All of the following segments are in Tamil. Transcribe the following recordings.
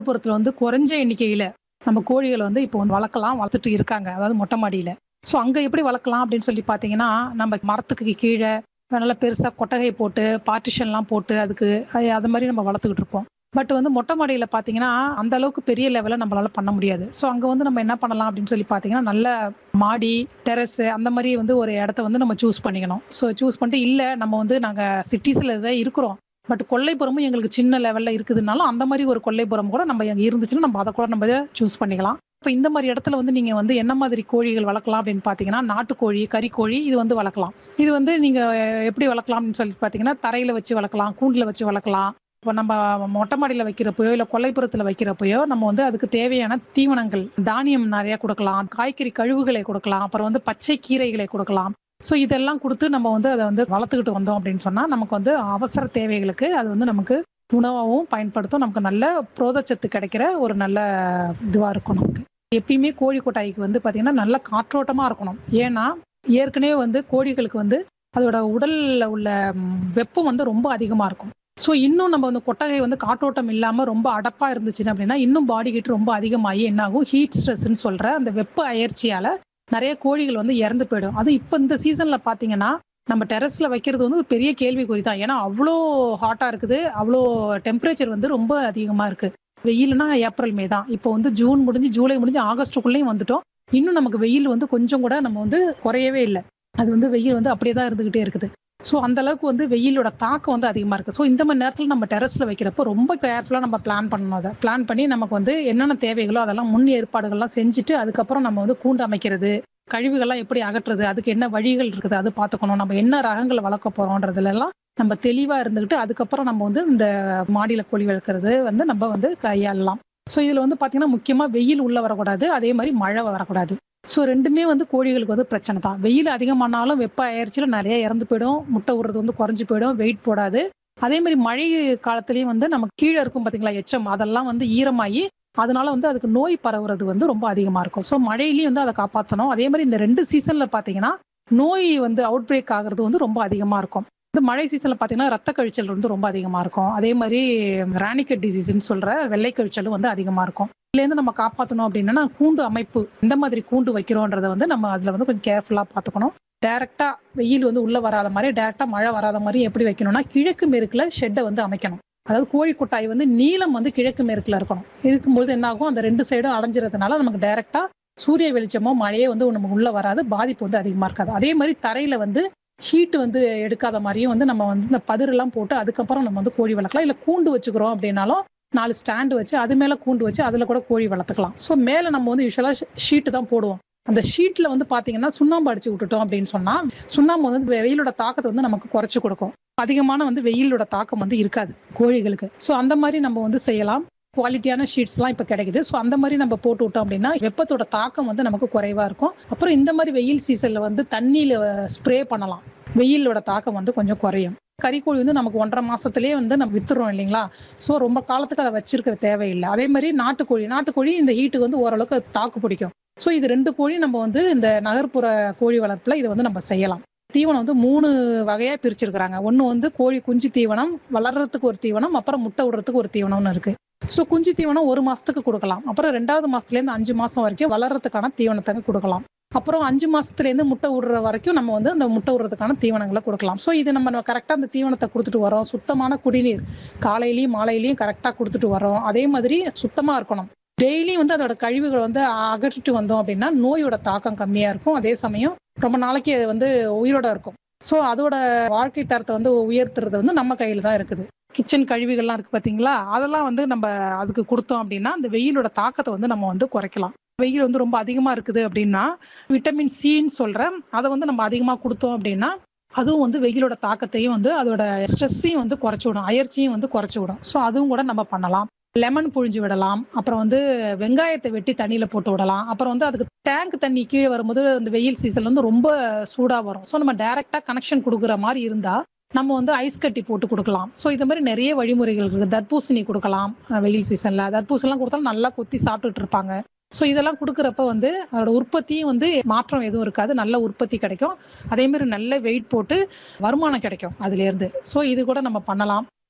புறத்துல வந்து குறைஞ்ச எண்ணிக்கையில நம்ம கோழிகளை வந்து இப்போ வந்து வளர்க்கலாம் வளர்த்துட்டு இருக்காங்க அதாவது மொட்டை மாடியில ஸோ அங்க எப்படி வளர்க்கலாம் அப்படின்னு சொல்லி பார்த்தீங்கன்னா நம்ம மரத்துக்கு கீழே நல்லா பெருசா கொட்டகை போட்டு பார்ட்டிஷன்லாம் போட்டு அதுக்கு அது- அது மாதிரி நம்ம வளர்த்துக்கிட்டு இருப்போம் பட் வந்து மொட்டை மாடியில பார்த்தீங்கன்னா அந்த அளவுக்கு பெரிய லெவலில் நம்மளால பண்ண முடியாது ஸோ அங்க வந்து நம்ம என்ன பண்ணலாம் அப்படின்னு சொல்லி பார்த்தீங்கன்னா நல்ல மாடி டெரஸ் அந்த மாதிரி வந்து ஒரு இடத்த வந்து நம்ம சூஸ் பண்ணிக்கணும் ஸோ சூஸ் பண்ணிட்டு இல்லை நம்ம வந்து நாங்கள் சிட்டிஸில் தான் இருக்கிறோம் பட் கொல்லைப்புறமும் எங்களுக்கு சின்ன லெவலில் இருக்குதுனாலும் அந்த மாதிரி ஒரு கொல்லைப்புறம் கூட நம்ம அங்கே இருந்துச்சுன்னா நம்ம அதை கூட நம்ம சூஸ் பண்ணிக்கலாம் இப்போ இந்த மாதிரி இடத்துல வந்து நீங்கள் வந்து என்ன மாதிரி கோழிகள் வளர்க்கலாம் அப்படின்னு பார்த்தீங்கன்னா நாட்டுக்கோழி கறிக்கோழி இது வந்து வளர்க்கலாம் இது வந்து நீங்கள் எப்படி வளர்க்கலாம்னு சொல்லி பார்த்தீங்கன்னா தரையில் வச்சு வளர்க்கலாம் கூண்டில் வச்சு வளர்க்கலாம் இப்போ நம்ம மொட்டை மாடியில் வைக்கிறப்பயோ இல்லை கொல்லைப்புறத்தில் வைக்கிறப்பயோ நம்ம வந்து அதுக்கு தேவையான தீவனங்கள் தானியம் நிறைய கொடுக்கலாம் காய்கறி கழிவுகளை கொடுக்கலாம் அப்புறம் வந்து பச்சை கீரைகளை கொடுக்கலாம் ஸோ இதெல்லாம் கொடுத்து நம்ம வந்து அதை வந்து வளர்த்துக்கிட்டு வந்தோம் அப்படின்னு சொன்னால் நமக்கு வந்து அவசர தேவைகளுக்கு அது வந்து நமக்கு உணவாகவும் பயன்படுத்தும் நமக்கு நல்ல புரோதச்சத்து கிடைக்கிற ஒரு நல்ல இதுவாக இருக்கும் நமக்கு எப்பயுமே கோழி கொட்டாய்க்கு வந்து பார்த்தீங்கன்னா நல்ல காற்றோட்டமாக இருக்கணும் ஏன்னா ஏற்கனவே வந்து கோழிகளுக்கு வந்து அதோட உடல்ல உள்ள ம், வெப்பம் வந்து ரொம்ப அதிகமாக இருக்கும் ஸோ இன்னும் நம்ம வந்து கொட்டகை வந்து காற்றோட்டம் இல்லாமல் ரொம்ப அடப்பாக இருந்துச்சுன்னு அப்படின்னா இன்னும் பாடி ஹீட் ரொம்ப அதிகமாகி என்ன ஆகும் ஹீட் ஸ்ட்ரெஸ்ன்னு சொல்கிற அந்த வெப்ப அயற்சியால் நிறைய கோழிகள் வந்து இறந்து போயிடும் அது இப்போ இந்த சீசனில் பார்த்தீங்கன்னா நம்ம டெரஸ்ல வைக்கிறது வந்து ஒரு பெரிய கேள்விக்குறி தான் ஏன்னா அவ்வளோ ஹாட்டா இருக்குது அவ்வளோ டெம்பரேச்சர் வந்து ரொம்ப அதிகமா இருக்கு வெயில்னா ஏப்ரல் மே தான் இப்போ வந்து ஜூன் முடிஞ்சு ஜூலை முடிஞ்சு ஆகஸ்ட்டுக்குள்ளேயும் வந்துட்டோம் இன்னும் நமக்கு வெயில் வந்து கொஞ்சம் கூட நம்ம வந்து குறையவே இல்லை அது வந்து வெயில் வந்து அப்படியே தான் இருந்துகிட்டே இருக்குது ஸோ அந்த அளவுக்கு வந்து வெயிலோட தாக்கம் வந்து அதிகமாக இருக்குது ஸோ இந்த மாதிரி நேரத்தில் நம்ம டெரஸில் வைக்கிறப்போ ரொம்ப கேர்ஃபுல்லாக நம்ம பிளான் பண்ணணும் அதை பிளான் பண்ணி நமக்கு வந்து என்னென்ன தேவைகளோ அதெல்லாம் முன் ஏற்பாடுகள்லாம் செஞ்சுட்டு அதுக்கப்புறம் நம்ம வந்து கூண்டு அமைக்கிறது கழிவுகள்லாம் எப்படி அகற்றுறது அதுக்கு என்ன வழிகள் இருக்குது அது பார்த்துக்கணும் நம்ம என்ன ரகங்களை வளர்க்க போறோன்றதுல எல்லாம் நம்ம தெளிவா இருந்துகிட்டு அதுக்கப்புறம் நம்ம வந்து இந்த மாடியில கோழி வளர்க்கறது வந்து நம்ம வந்து கையாளலாம் ஸோ இதுல வந்து பாத்தீங்கன்னா முக்கியமா வெயில் உள்ள வரக்கூடாது அதே மாதிரி மழை வரக்கூடாது ஸோ ரெண்டுமே வந்து கோழிகளுக்கு வந்து பிரச்சனை தான் வெயில் அதிகமானாலும் வெப்ப அயற்சியில நிறைய இறந்து போயிடும் முட்டை விடுறது வந்து குறைஞ்சு போயிடும் வெயிட் போடாது அதே மாதிரி மழை காலத்துலயும் வந்து நமக்கு கீழே இருக்கும் பாத்தீங்களா எச்சம் அதெல்லாம் வந்து ஈரமாகி அதனால வந்து அதுக்கு நோய் பரவுறது வந்து ரொம்ப அதிகமா இருக்கும் ஸோ மழையிலையும் வந்து அதை காப்பாற்றணும் அதே மாதிரி இந்த ரெண்டு சீசன்ல பாத்தீங்கன்னா நோய் வந்து அவுட் பிரேக் ஆகுறது வந்து ரொம்ப அதிகமா இருக்கும் இந்த மழை சீசன்ல பாத்தீங்கன்னா ரத்த கழிச்சல் வந்து ரொம்ப அதிகமா இருக்கும் அதே மாதிரி ராணிக்கட் டிசீஸ்ன்னு சொல்ற வெள்ளை கழிச்சலும் வந்து அதிகமா இருக்கும் இதுலேருந்து நம்ம காப்பாற்றணும் அப்படின்னா கூண்டு அமைப்பு எந்த மாதிரி கூண்டு வைக்கிறோன்றத வந்து நம்ம அதுல வந்து கொஞ்சம் கேர்ஃபுல்லா பார்த்துக்கணும் டைரக்டா வெயில் வந்து உள்ள வராத மாதிரி டைரக்டா மழை வராத மாதிரி எப்படி வைக்கணும்னா கிழக்கு மேற்குல ஷெட்டை வந்து அமைக்கணும் அதாவது கோழி கொட்டாய் வந்து நீளம் வந்து கிழக்கு மேற்குல இருக்கணும் இருக்கும்போது என்ன ஆகும் அந்த ரெண்டு சைடும் அடைஞ்சிறதுனால நமக்கு டைரக்டா சூரிய வெளிச்சமோ மழையோ வந்து நமக்கு உள்ள வராது பாதிப்பு வந்து அதிகமா இருக்காது அதே மாதிரி தரையில வந்து ஹீட் வந்து எடுக்காத மாதிரியும் வந்து நம்ம வந்து இந்த பதிரெல்லாம் போட்டு அதுக்கப்புறம் நம்ம வந்து கோழி வளர்க்கலாம் இல்லை கூண்டு வச்சுக்கிறோம் அப்படின்னாலும் நாலு ஸ்டாண்டு வச்சு அது மேல கூண்டு வச்சு அதுல கூட கோழி வளர்த்துக்கலாம் ஸோ மேல நம்ம வந்து யூஸ்வலா ஷீட்டு தான் போடுவோம் அந்த ஷீட்ல வந்து பாத்தீங்கன்னா சுண்ணாம்பு அடிச்சு விட்டுட்டோம் அப்படின்னு சொன்னா சுண்ணாம்பு வந்து வெயிலோட தாக்கத்தை வந்து நமக்கு குறைச்சு கொடுக்கும் அதிகமான வந்து வெயிலோட தாக்கம் வந்து இருக்காது கோழிகளுக்கு ஸோ அந்த மாதிரி நம்ம வந்து செய்யலாம் குவாலிட்டியான ஷீட்ஸ்லாம் இப்போ கிடைக்குது ஸோ அந்த மாதிரி நம்ம போட்டு விட்டோம் அப்படின்னா வெப்பத்தோட தாக்கம் வந்து நமக்கு குறைவா இருக்கும் அப்புறம் இந்த மாதிரி வெயில் சீசன்ல வந்து தண்ணியில ஸ்ப்ரே பண்ணலாம் வெயிலோட தாக்கம் வந்து கொஞ்சம் குறையும் கறிக்கோழி வந்து நமக்கு ஒன்றரை மாசத்துலயே வந்து நம்ம வித்துறோம் இல்லைங்களா ஸோ ரொம்ப காலத்துக்கு அதை வச்சிருக்க தேவையில்லை அதே மாதிரி நாட்டுக்கோழி நாட்டுக்கோழி இந்த ஹீட்டுக்கு வந்து ஓரளவுக்கு அது தாக்கு பிடிக்கும் ஸோ இது ரெண்டு கோழி நம்ம வந்து இந்த நகர்ப்புற கோழி வளர்ப்புல இதை வந்து நம்ம செய்யலாம் தீவனம் வந்து மூணு வகையா பிரிச்சிருக்கிறாங்க ஒன்று வந்து கோழி குஞ்சு தீவனம் வளர்றதுக்கு ஒரு தீவனம் அப்புறம் முட்டை விடுறதுக்கு ஒரு தீவனம்னு இருக்கு ஸோ குஞ்சு தீவனம் ஒரு மாசத்துக்கு கொடுக்கலாம் அப்புறம் ரெண்டாவது மாசத்துலேருந்து அஞ்சு மாசம் வரைக்கும் வளர்றதுக்கான தீவனத்தை கொடுக்கலாம் அப்புறம் அஞ்சு மாசத்துலேருந்து முட்டை விடுற வரைக்கும் நம்ம வந்து அந்த முட்டை விடுறதுக்கான தீவனங்களை கொடுக்கலாம் ஸோ இது நம்ம கரெக்டாக அந்த தீவனத்தை கொடுத்துட்டு வரோம் சுத்தமான குடிநீர் காலையிலையும் மாலையிலையும் கரெக்டாக கொடுத்துட்டு வரோம் அதே மாதிரி சுத்தமாக இருக்கணும் டெய்லியும் வந்து அதோட கழிவுகளை வந்து அகற்றிட்டு வந்தோம் அப்படின்னா நோயோட தாக்கம் கம்மியா இருக்கும் அதே சமயம் ரொம்ப நாளைக்கு அது வந்து உயிரோட இருக்கும் ஸோ அதோட வாழ்க்கை தரத்தை வந்து உயர்த்துறது வந்து நம்ம கையில தான் இருக்குது கிச்சன் கழிவுகள்லாம் இருக்கு பாத்தீங்களா அதெல்லாம் வந்து நம்ம அதுக்கு கொடுத்தோம் அப்படின்னா அந்த வெயிலோட தாக்கத்தை வந்து நம்ம வந்து குறைக்கலாம் வெயில் வந்து ரொம்ப அதிகமா இருக்குது அப்படின்னா விட்டமின் சின்னு சொல்றேன் அதை வந்து நம்ம அதிகமா கொடுத்தோம் அப்படின்னா அதுவும் வந்து வெயிலோட தாக்கத்தையும் வந்து அதோட ஸ்ட்ரெஸ்ஸையும் வந்து குறைச்சி விடும் அயற்சியும் வந்து குறைச்சி விடும் ஸோ அதுவும் கூட நம்ம பண்ணலாம் லெமன் புழிஞ்சு விடலாம் அப்புறம் வந்து வெங்காயத்தை வெட்டி தண்ணியில போட்டு விடலாம் அப்புறம் வந்து அதுக்கு டேங்க் தண்ணி கீழே வரும்போது அந்த வெயில் சீசன்ல வந்து ரொம்ப சூடா வரும் ஸோ நம்ம டைரக்டா கனெக்ஷன் கொடுக்குற மாதிரி இருந்தா நம்ம வந்து ஐஸ் கட்டி போட்டு கொடுக்கலாம் ஸோ இந்த மாதிரி நிறைய வழிமுறைகள் இருக்கு தர்பூசணி கொடுக்கலாம் அஹ் வெயில் சீசன்ல தர்பூசணிலாம் கொடுத்தாலும் நல்லா கொத்தி சாப்பிட்டுட்டு இருப்பாங்க ஸோ இதெல்லாம் கொடுக்குறப்ப வந்து அதோட உற்பத்தியும் வந்து மாற்றம் எதுவும் இருக்காது நல்ல உற்பத்தி கிடைக்கும் அதே மாதிரி நல்ல வெயிட் போட்டு வருமானம் கிடைக்கும் அதுல இருந்து ஸோ இது கூட நம்ம பண்ணலாம்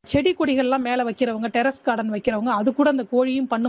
செடி கொடிகள்லாம் மேலே வைக்கிறவங்க டெரஸ் கார்டன் வைக்கிறவங்க அது கூட அந்த கோழியும் பண்ணு